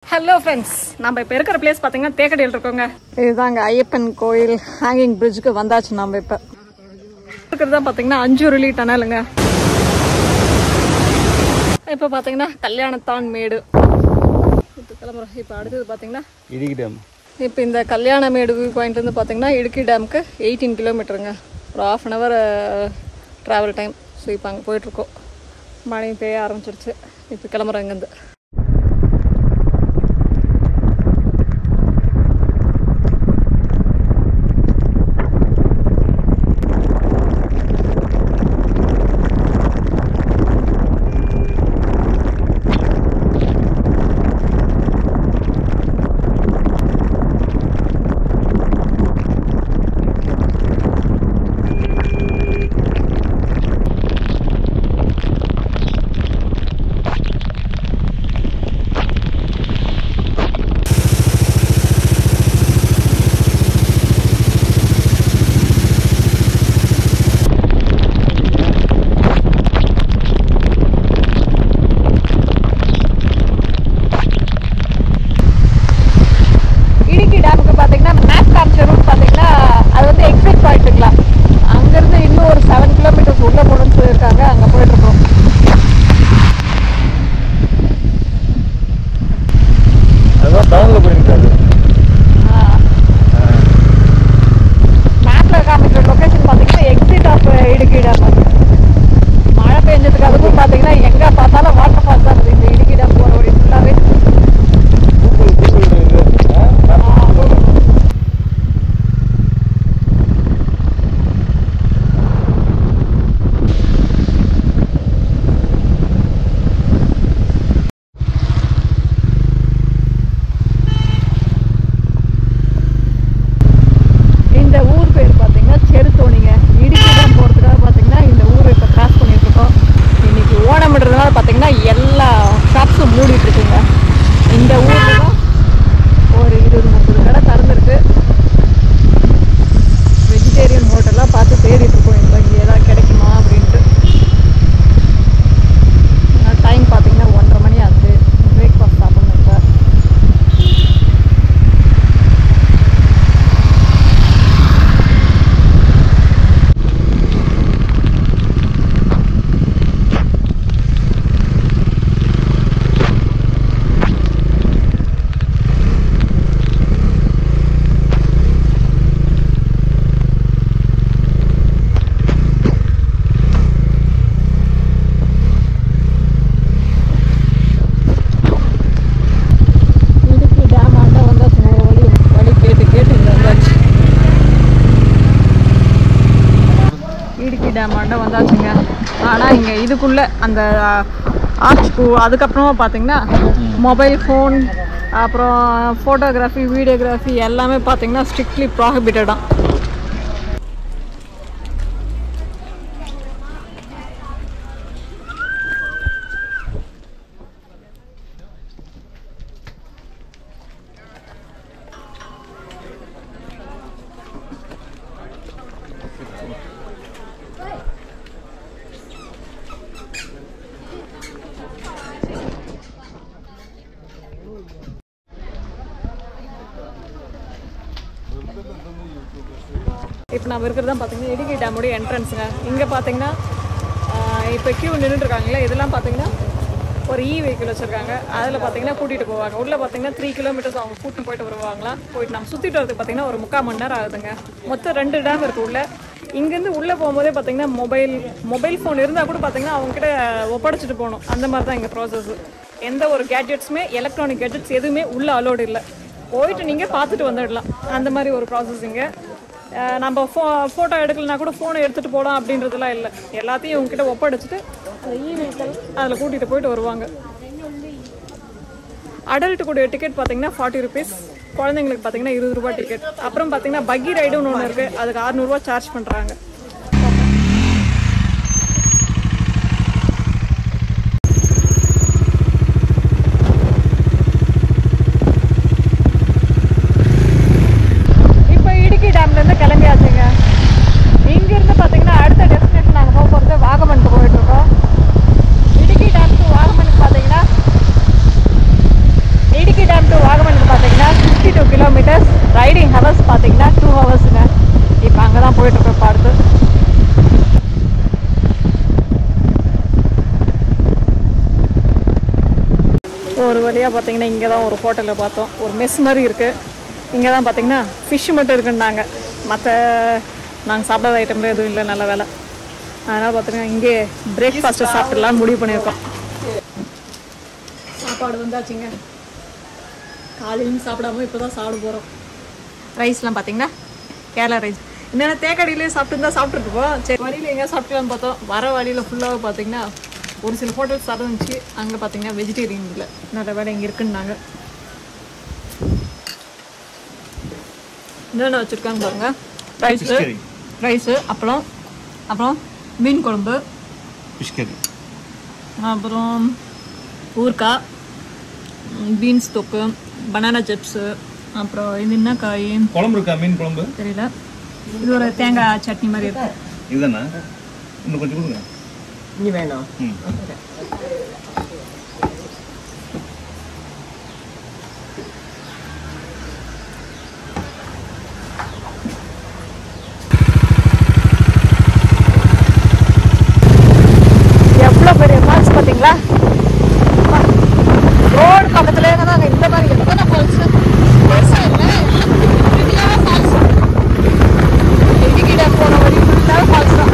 Hello friends நம்ம இப்போ இருக்கிற பிளேஸ் பார்த்தீங்கன்னா தேக்கடியில் இருக்கோங்க இதுதாங்க ஐயப்பன் கோயில் ஹேங்கிங் பிரிட்ஜுக்கு வந்தாச்சு நம்ம இப்போ இருக்கிறது தான் பார்த்தீங்கன்னா அஞ்சுருளி டனலுங்க இப்போ பார்த்தீங்கன்னா கல்யாணத்தான் மேடு இப்போ கிளம்புறோம் இப்போ அடுத்தது பார்த்தீங்கன்னா இடுக்கி டேம் இப்போ இந்த கல்யாண மேடு வியூ பாயிண்ட் வந்து பார்த்தீங்கன்னா இடுக்கி டேமுக்கு எயிட்டீன் கிலோமீட்டருங்க ஒரு half an hour travel time so இப்போ அங்கே போயிட்டுருக்கோம் மழையும் பெய்ய ஆரம்பிச்சிருச்சு இப்போ கிளம்புறோம் இங்கேருந்து இடுக்கி டேமுக்கு பார்த்தீங்கன்னா மேப் காமிச்ச ரூட் பார்த்தீங்கன்னா அது வந்து எக்ஸிட் பாயிண்ட்டுங்களா அங்கேருந்து இன்னும் ஒரு செவன் கிலோமீட்டர்ஸ் உள்ளே போகணும்னு சொல்லியிருக்காங்க அங்கே போயிட்டுருக்கோம் அதுதான் டவுனில் போயிருக்காரு மேப்பில் காமிக்கிற லொக்கேஷன் பார்த்தீங்கன்னா எக்ஸிட் ஆஃப் இடுக்கி டேம் அது மழை பெஞ்சதுக்கு அதுக்கும் பார்த்தீங்கன்னா எங்கே பார்த்தாலும் வாட்டர் ஃபால்ஸ் தான் இருக்குது இந்த இடுக்கி டேம் போகிற வழி ஃபுல்லாகவே கூகுள் கூகுள் இது இந்த ஊர் பேர் பார்த்தீங்கன்னா செருத்தோணிங்க இடுக்கி டேம் போகிறதுக்காக பார்த்தீங்கன்னா இந்த ஊர் இப்போ கிராஸ் பண்ணிட்டு இருக்கோம் இன்னைக்கு ஓணம்ன்றதுனால பார்த்தீங்கன்னா எல்லா ஷாப்ஸும் மூடிட்டு இருக்குங்க இந்த ஊரில் தான் ஒரு இருபது முப்பது கடை திறந்துருக்கு வெஜிடேரியன் ஹோட்டலாக பார்த்து தேடிட்டு இருக்கோம் இப்போ இங்கே ஏதாவது கிடைக்குமா அப்படின்ட்டு டைம் பார்த்தீங்கன்னா ஒன்றரை மணி ஆகுது பிரேக்ஃபாஸ்ட் சாப்பிடணும் இப்போ இடுக்கி டேம் ஆண்ட வந்தாச்சுங்க வழி வழி கேட்டு கேட்டு இங்கே வந்தாச்சு இடுக்கி டேம் ஆண்ட வந்தாச்சுங்க ஆனால் இங்கே இதுக்குள்ளே அந்த ஆர்ச்க்கு அதுக்கப்புறமா பார்த்தீங்கன்னா மொபைல் ஃபோன் அப்புறம் ஃபோட்டோகிராஃபி வீடியோகிராஃபி எல்லாமே பார்த்தீங்கன்னா ஸ்ட்ரிக்ட்லி ப்ராஹிபிட்டடாக இப்போ நம்ம இருக்கிறது தான் பார்த்தீங்கன்னா இடுக்கி டேமுடைய என்ட்ரன்ஸுங்க இங்கே பார்த்தீங்கன்னா இப்போ கியூ நின்றுட்டுருக்காங்களே இதெல்லாம் பார்த்தீங்கன்னா ஒரு இ வெஹிக்கிள் வச்சுருக்காங்க அதில் பார்த்தீங்கன்னா கூட்டிகிட்டு போவாங்க உள்ளே பார்த்தீங்கன்னா த்ரீ கிலோமீட்டர்ஸ் அவங்க கூட்டிட்டு போயிட்டு வருவாங்களாம் போயிட்டு நம்ம சுற்றிட்டு வரதுக்கு பார்த்தீங்கன்னா ஒரு முக்கால் மணி நேரம் ஆகுதுங்க மொத்தம் ரெண்டு டேம் இருக்குது உள்ள இங்கேருந்து உள்ளே போகும்போதே பார்த்தீங்கன்னா மொபைல் மொபைல் ஃபோன் இருந்தால் கூட பார்த்தீங்கன்னா அவங்ககிட்ட ஒப்படைச்சிட்டு போகணும் அந்த மாதிரி தான் இங்கே ப்ராசஸ் எந்த ஒரு கேட்ஜெட்ஸுமே எலக்ட்ரானிக் கேட்ஜெட்ஸ் எதுவுமே உள்ளே அலோடு இல்லை போயிட்டு நீங்கள் பார்த்துட்டு வந்துடலாம் அந்த மாதிரி ஒரு ப்ராசஸிங்க அஹ் நம்ம ஃபோ ஃபோட்டோ எடுக்கலனா கூட ஃபோனை எடுத்துகிட்டு போகலாம் அப்படின்றதுலாம் இல்லை எல்லாத்தையும் இவங்ககிட்ட ஒப்படைச்சிட்டு அந்த இமெயில் அதில் கூட்டிகிட்டு போயிட்டு வருவாங்க அடல்ட் கூட டிக்கெட் பார்த்தீங்கன்னா ஃபார்ட்டி ருபீஸ் குழந்தைங்களுக்கு பார்த்தீங்கன்னா இருபது ரூபாய் டிக்கெட் அப்புறம் பார்த்தீங்கன்னா பக்கி ரைடுன்னு ஒன்று இருக்குது அதுக்கு அறநூறுவா சார்ஜ் பண்ணுறாங்க இப்போ இடுக்கி டேம்லேருந்து கிளம்பியாச்சுங்க இங்கேருந்து பார்த்தீங்கன்னா அடுத்த டெஸ்டினேஷன் நாங்கள் போக போகிறது வாகமனுக்கு போயிட்டுருக்கோம் இடுக்கி டேம் டு வாகமனுக்கு பார்த்தீங்கன்னா Idukki dam sixty two kilometres riding hours பார்த்தீங்கன்னா டூ ஹவர்ஸுங்க இப்போ அங்கே தான் போயிட்டுருக்கோம் இப்போ அடுத்து ஒரு வழியாக பார்த்தீங்கன்னா இங்கே தான் ஒரு ஹோட்டலில் பார்த்தோம் ஒரு மெஸ் மாதிரி இருக்குது இங்கே தான் பார்த்தீங்கன்னா ஃபிஷ் மட்டும் இருக்குன்னாங்க மற்ற நாங்கள் சாப்பிடாத ஐட்டம்ல எதுவும் இல்லை நல்ல வேலை அதனால் பார்த்தீங்கன்னா இங்கே பிரேக்ஃபாஸ்ட்டு சாப்பிடலாம்னு முடிவு பண்ணியிருக்கோம் சாப்பாடு வந்தாச்சுங்க காலையிலும் சாப்பிடாம இப்போ தான் சாப்பிட போகிறோம் ரைஸ்லாம் பார்த்தீங்கன்னா கேரளா ரைஸ் என்னென்ன தேக்கடியிலே சாப்பிட்டு தான் சாப்பிட்ருப்போம் சரி வழியில் எங்கே சாப்பிட்டுலாம்னு பார்த்தோம் வர வழியில் ஃபுல்லாக பார்த்தீங்கன்னா ஒரு சில ஹோட்டல்ஸ் சாதம் இருந்துச்சு அங்கே பார்த்தீங்கன்னா வெஜிடேரியன் இல்லை நல்ல வேலை இங்கே இருக்குன்னாங்க என்னென்ன வச்சுருக்காங்க பாருங்க ரைஸு ரைஸு அப்புறம் அப்புறம் மீன் குழம்பு ஃபிஷ் கறி அப்புறம் ஊறுகாய் பீன்ஸ் தொக்கு பனானா சிப்ஸு அப்புறம் இது என்ன காய் குழம்பு இருக்கா மீன் குழம்பு தெரியல இது ஒரு தேங்காய் சட்னி மாதிரி இருக்கு இதுதானே இன்னும் கொஞ்சம் கொடுங்க இனி வேணாம் ம் எவ்வளோ பெரிய ஃபால்ஸ் பார்த்தீங்களா ரோடு பக்கத்துலேயே தான் இந்த மாதிரி எத்தனை ஃபால்ஸ் பெருசாக இல்லை குட்டியான ஃபால்ஸ் இடுக்கிட்ட போன வழி ஃபுல்லாக ஃபால்ஸ் தான்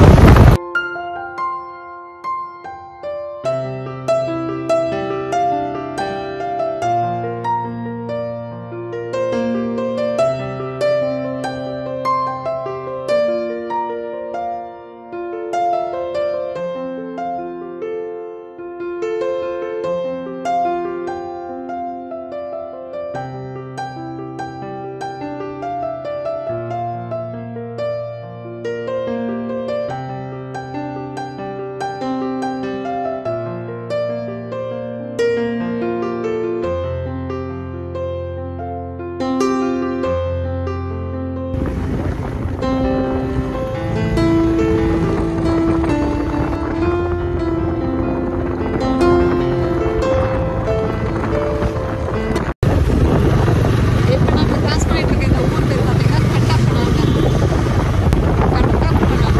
இப்போ நம்ம கிராஸ் பண்ணிட்டு இருக்க இந்த ஊர் பேர் பார்த்தீங்கன்னா கட்டாப்பனாங்க கட்டாப்பனா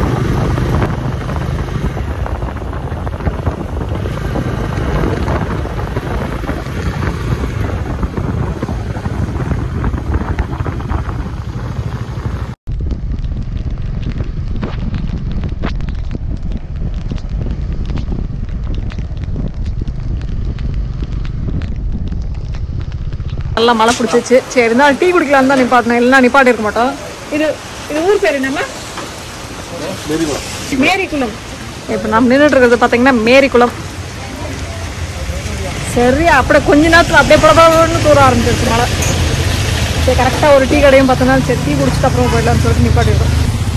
நல்லா மழை பிடிச்சிச்சு சரி இருந்தாலும் டீ குடிக்கலாம்னு தான் நிப்பாட்டினேன் இல்லைன்னா நிப்பாட்டி இருக்க மாட்டோம் இது இது ஊர் பேர் என்னம்மா மேரிக்குளம் இப்போ நம்ம நின்றுட்டு இருக்கிறது பார்த்தீங்கன்னா மேரிக்குளம் சரி அப்படியே கொஞ்ச நேரத்தில் அப்படியே படப்படன்னு தூர ஆரம்பிச்சிருச்சு மழை சரி கரெக்டாக ஒரு டீ கடையும் பார்த்தோன்னா சரி டீ குடிச்சிட்டு அப்புறம் போயிடலாம்னு சொல்லிட்டு நிப்பாட்டிருக்கோம்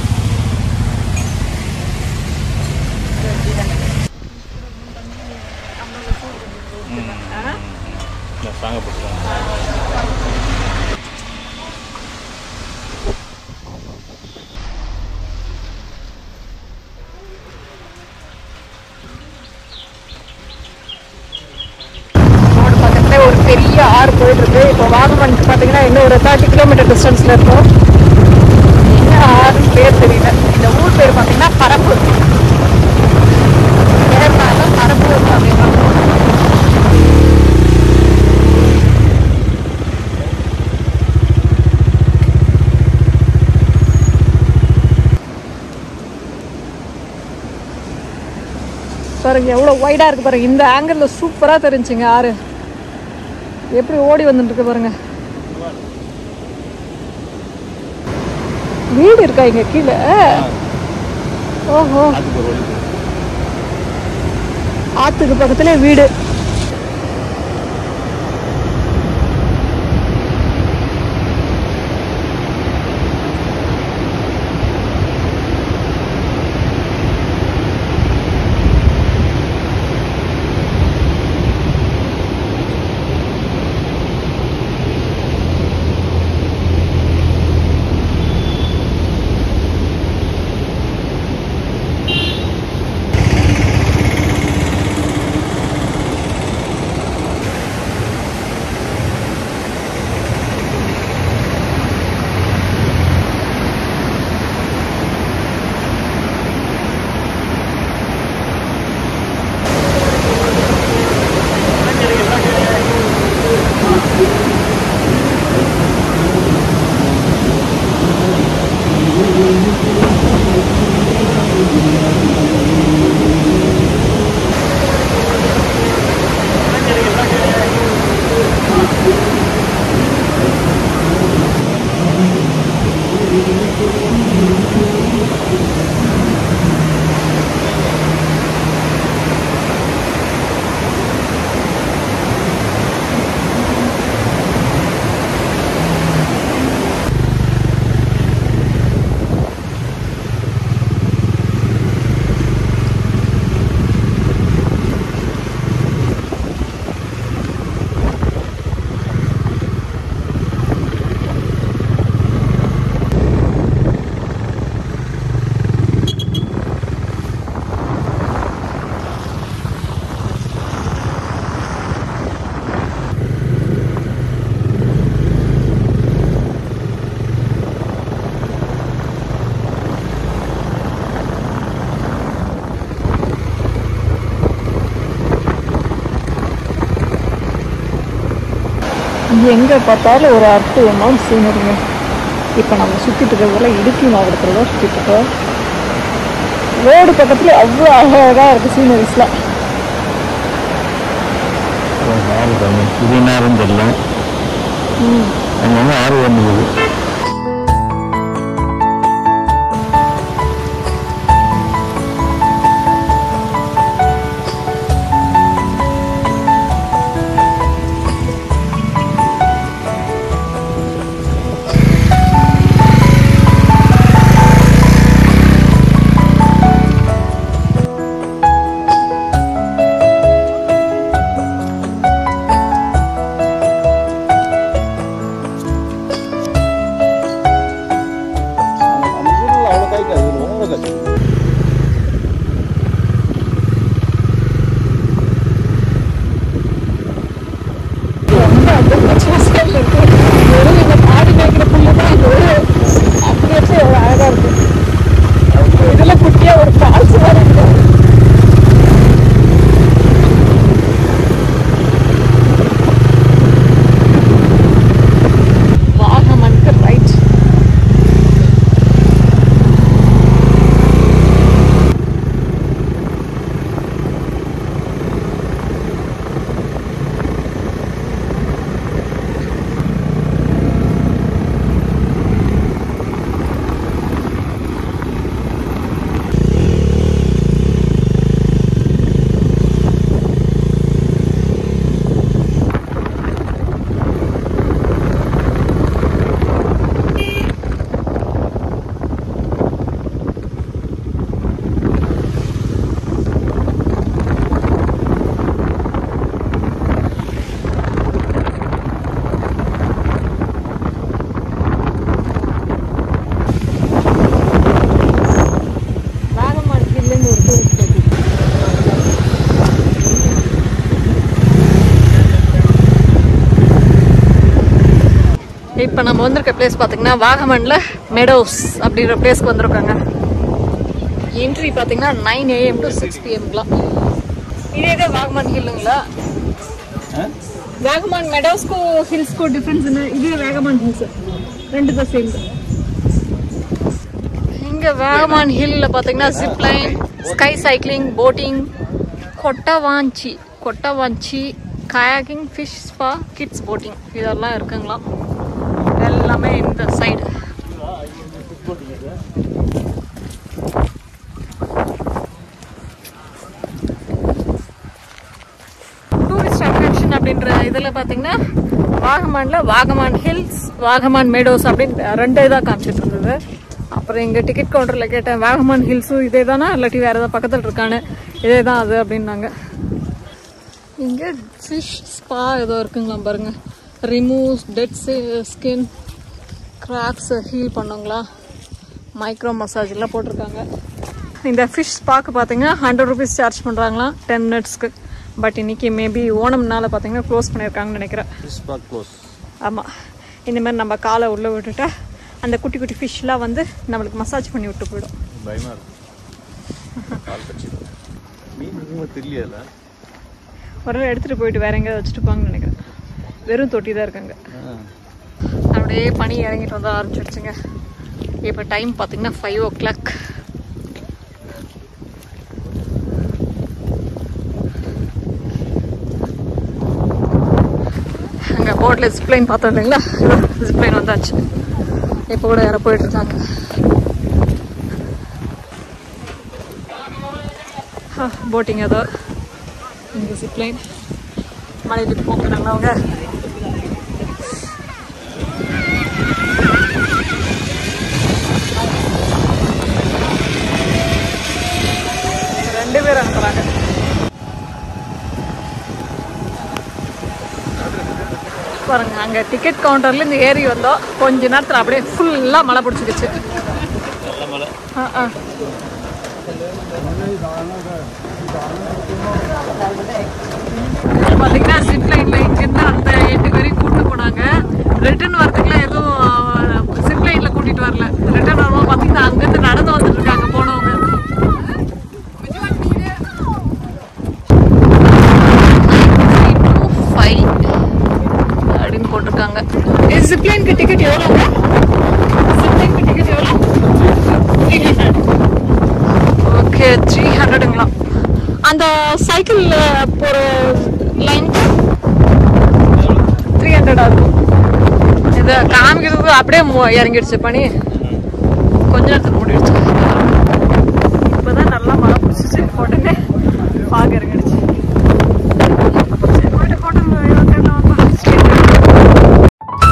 நான் ஸ்ட்ராங்காக போட்டுருக்கேன் ரோடு பக்கத்துல ஒரு பெரிய ஆறு போயிட்டு இருக்கு இப்போ வாகமனுக்கு பார்த்தீங்கன்னா இன்னும் ஒரு தேர்ட்டி கிலோமீட்டர் டிஸ்டன்ஸ்ல இருக்கும் என்ன ஆறுன்னு பேர் தெரியல இந்த ஊர் பேர் பார்த்தீங்கன்னா பரப்பூர் கேரளால பரப்பூர் அப்படின்னா பாருங்க எவ்வளோ ஒய்டாக இருக்கு பாருங்க இந்த ஆங்கிளில் சூப்பராக தெரிஞ்சுங்க ஆறு எப்படி ஓடி வந்துட்டு இருக்கு பாருங்க வீடு இருக்கா இங்க கீழே ஓஹோ அதுக்கு ஒரு வழி போகுது. ஆத்துக்கு பக்கத்துல வீடு எங்கே பார்த்தாலும் ஒரு அற்புதமான சீனரிங்க இப்போ நம்ம சுற்றிட்டு இருக்கிறதெல்லாம் இடுக்கி மாவட்டத்தில் தான் சுற்றிட்டு இருக்கோம் ரோடு பக்கத்தில் அவ்வளோ அழகாக இருக்குது சீனரிஸ்லாம் ஆறு தானே இது நேரம் தெரியல அங்கே ஆறு வந்துருக்குது அவ்வளோ காய்க்காது ரொம்ப காய்ச்சி ரொம்ப அப்படியே பச்சை பசேல்னு இருக்கு. வெறும் இந்த மாடு மேய்க்கிற புல்லு தான் இது. அப்படி வச்சு எவ்வளோ அழகா இருக்கு. இதுல குட்டியா ஒரு ஃபால்ஸ் வேற இருக்கு. வாகமனுக்கு ரைட் வாகமான் ஹில்லுன்னு ஒரு டூரிஸ்ட் பிளேஸ் இப்போ நம்ம வந்திருக்க பிளேஸ் பார்த்தீங்கன்னா வாகமன்ல மெடோஸ் அப்படின்ற பிளேஸ்க்கு வந்திருக்காங்க என்ட்ரி பார்த்தீங்கன்னா நைன் ஏஎம் டு சிக்ஸ் பிஎம்க்குலாம் இதே தான் வாகமான் ஹில்லுங்களா வாகமான் மெடோஸ்க்கும் ஹில்ஸ்க்கும் டிஃப்ரென்ஸ் என்ன இதே வாகமான் ஹில்ஸ் ரெண்டு தான் சேம் இங்க வேகமான் ஹில்ல பாத்தீங்கன்னா zip line sky cycling boating கொட்டவாஞ்சி கொட்டவாஞ்சி kayaking fish spa kids boating இதெல்லாம் இருக்குங்களாம் எல்லாமே இந்த சைடு டூரிஸ்ட் அட்ராக்ஷன் அப்படின்ற இதில் பார்த்தீங்கன்னா வாகமானில் வாகமான் ஹில்ஸ் வாகமான் மேடோஸ் அப்படின்னு ரெண்டு இதாக காமிச்சிட்டு இருந்தது அப்புறம் எங்கள் டிக்கெட் கவுண்டரில் கேட்டேன் வாகமான் ஹில்ஸும் இதே தானா இல்லாட்டி வேறு ஏதாவது பக்கத்தில் இருக்கான்னு இதே தான் அது அப்படின்னாங்க இங்கே ஃபிஷ் ஸ்பா ஏதோ இருக்குங்களாம் பாருங்க ரிமூவ்ஸ் டெட் ஸ்கின் கிராக்ஸை ஹீல் பண்ணுங்களா மைக்ரோ மசாஜ் எல்லாம் போட்டிருக்காங்க இந்த ஃபிஷ் ஸ்பாக்கு பார்த்தீங்கன்னா ஹண்ட்ரட் ருபீஸ் சார்ஜ் பண்ணுறாங்களாம் டென் மினிட்ஸ்க்கு பட் இன்னைக்கு மேபி ஓணம்னால பார்த்தீங்கன்னா க்ளோஸ் பண்ணியிருக்காங்கன்னு நினைக்கிறேன் ஸ்பாட் க்ளோஸ் ஆமாம் இந்த மாதிரி நம்ம காலை உள்ளே விட்டுட்டா அந்த குட்டி குட்டி ஃபிஷ்லாம் வந்து நம்மளுக்கு மசாஜ் பண்ணி விட்டு போயிடும் பயமா இருக்கு கால் கட்சிடும் மீன் இருக்குமா தெரியல ஒரு நாள் எடுத்துகிட்டு போயிட்டு வேற எங்கேயாவது வச்சுட்டு போவாங்கன்னு நினைக்கிறேன் வெறும் தொட்டி தான் இருக்காங்க அப்படியே பனி இறங்கிட்டு வந்து ஆரம்பிச்சிடுச்சுங்க இப்போ டைம் பார்த்தீங்கன்னா ஃபைவ் ஓ கிளாக் அங்கே போர்டில் ஜிப்லைன் பார்த்தோம் இல்லைங்களா ஜிப்லைன் வந்தாச்சு இப்போ கூட யாரோ போயிட்டு இருக்காங்க போட்டிங் ஏதோ இங்கே ஜிப்லைன் மலையில் போக்குறாங்க அவங்க ரெண்டு பேர் அனுப்புறாங்க பாருங்க அங்க டிக்கெட் கவுண்டர்ல இருந்து ஏறி வந்தோம் கொஞ்ச நேரத்துல அப்படியே ஃபுல்லா மழை பிடிச்சிக்கிச்சு நல்ல மழை ஆ, ஆ. இது பாத்தீங்கன்னா ஜிப் லைன்ல இங்கிருந்து அந்த எட்டு வரைக்கும் கூட்டு போனாங்க ரிட்டர்ன் வரதுக்குலாம் எதுவும் ஜிப் லைன்ல கூட்டிட்டு வரல ரிட்டர்ன் வரும்போது பாத்தீங்கன்னா அங்கிருந்து நடந்து வந்துட்டு இருக்காங்க போனவங்க ஃபைவ் அப்படின்னு போட்டிருக்காங்க இது ஜிப்லைனுக்கு டிக்கெட் எவ்வளோங்க ஜிப்லைனுக்கு டிக்கெட் எவ்வளோ த்ரீ ஹண்ட்ரட் ஓகே த்ரீ ஹண்ட்ரடுங்களா அந்த சைக்கிள் போகிற லைனுக்கு த்ரீ ஹண்ட்ரட் ஆகும் இது காமிக்கிறது அப்படியே மு- இறங்கிடுச்சு பனி கொஞ்ச நேரத்துக்கு மூடிடுச்சு இப்போதான் நல்லா மழை பிடிச்சிச்சு உடனே பாக இறங்கிடுச்சு சரி, போயிட்டு photo எடுக்கலாம் வாப்பா. Straight.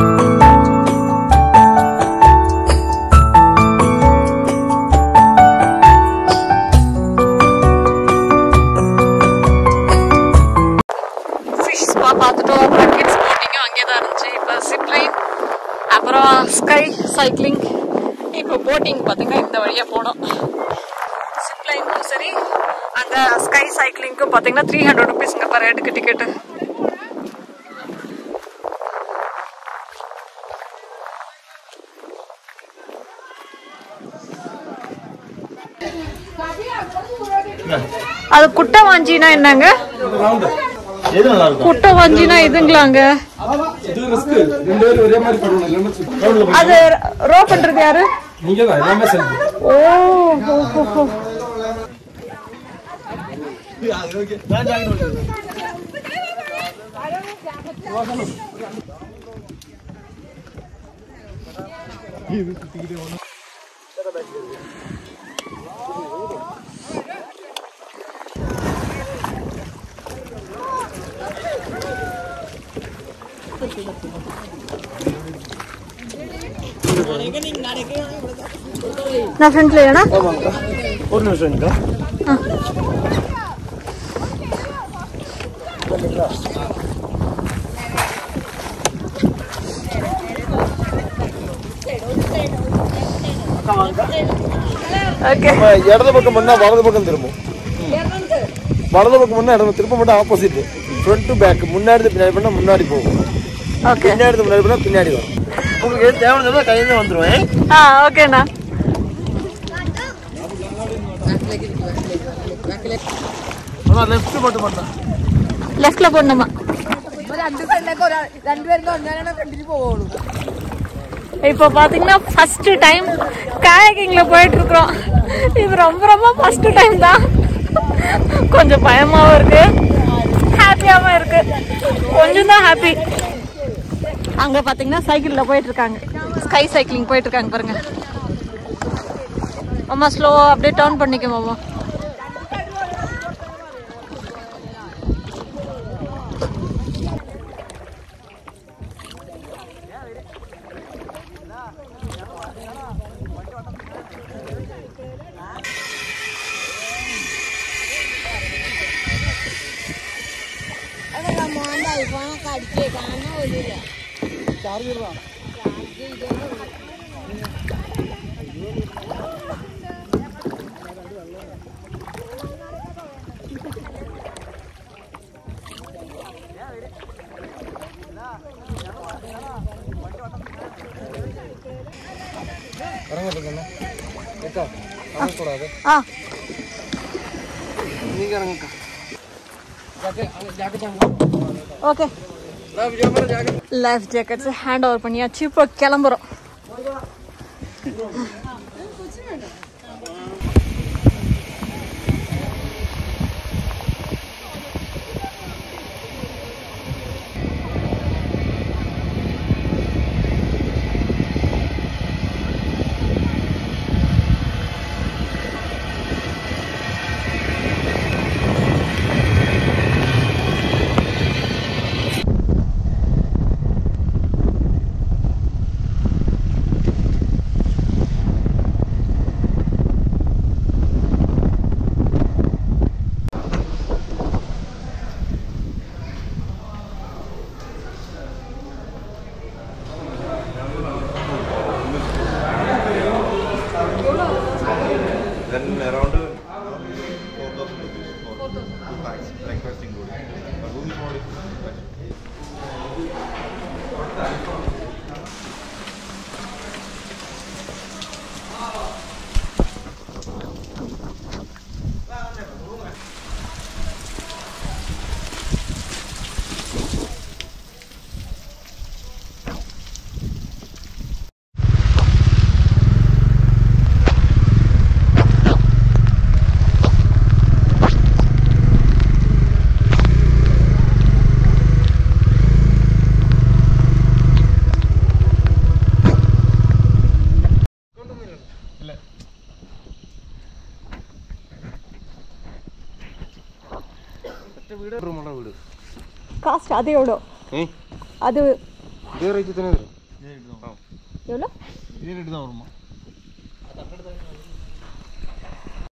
ஃபிஷ் ஸ்பா பார்த்துட்டோம் அப்புறம் கிட்ஸ் போட்டிங்கும் அங்கே தான் இருந்துச்சு இப்போ சிப்லைன் அப்புறம் ஸ்கை சைக்கிளிங் இப்போ போட்டிங் பார்த்தீங்கன்னா இந்த வழியாக போனோம் சிப்லைனுக்கும் சரி அந்த ஸ்கை சைக்கிளிங்க்கும் பார்த்தீங்கன்னா த்ரீ ஹண்ட்ரட் ருபீஸ்ங்க பர் ஹெட்டுக்கு டிக்கெட்டு அது குட்டை வாஞ்சினா என்னங்க எது நல்லா இருக்கும் குட்டை வாஞ்சினா இதுங்களாங்க இது ரிஸ்க் ரெண்டு பேரும் ஒரே மாதிரி பண்ணணும் இல்லைன்னா சுத்தம். அது ரோ பண்றது யாரு நீங்க தான் எல்லாமே செல்ஃபி ஓ ஹோ, ஹோ, ஹோ. நான் ஃப்ரண்ட்ல ஏன்னா ஒரு நிமிஷம் இருக்கா ஓகே நம்ம இடது பக்கம் பண்ணா வலது பக்கம் திரும்பும் வலது பக்கம் பண்ணா இடது திரும்ப மட்டும் ஆப்போசிட் ஃப்ரண்ட் டு பேக் முன்னாடி இருந்து பின்னாடி பண்ணா முன்னாடி போகும் ஓகே பின்னாடி இருந்து முன்னாடி பண்ணா பின்னாடி வரும் உங்களுக்கு எது தேவையான கையில வந்துருவேன் ஆ ஓகேண்ணா ஆனா லெஃப்ட் மட்டும் பண்ணா லெஃப்ட்ல போடணுமா இப்போ பாத்தீங்கன்னா ஃபர்ஸ்ட் டைம் காயக்கிங்ல போயிட்டு இருக்கிறோம் இது ரொம்ப ரொம்ப ஃபர்ஸ்ட் டைம் தான் கொஞ்சம் பயமாவும் இருக்கு ஹாப்பியாவும் இருக்கு கொஞ்சம் தான் ஹாப்பி அங்க பாத்தீங்கன்னா சைக்கிள்ல போயிட்டு இருக்காங்க ஸ்கை சைக்கிளிங் போயிட்டு இருக்காங்க பாருங்க மாமா ஸ்லோவா அப்படியே டர்ன் பண்ணிக்க மாமா ஆ நீங்க இறங்குக்கா okay life jackets hand over பண்ணியாச்சு இப்போ கிளம்புறோம் காஸ்ட் அது எவ்வளோ அது இதே ரேட்டு தானே வரும் எவ்வளோ இதே ரேட்டு தான் வருமா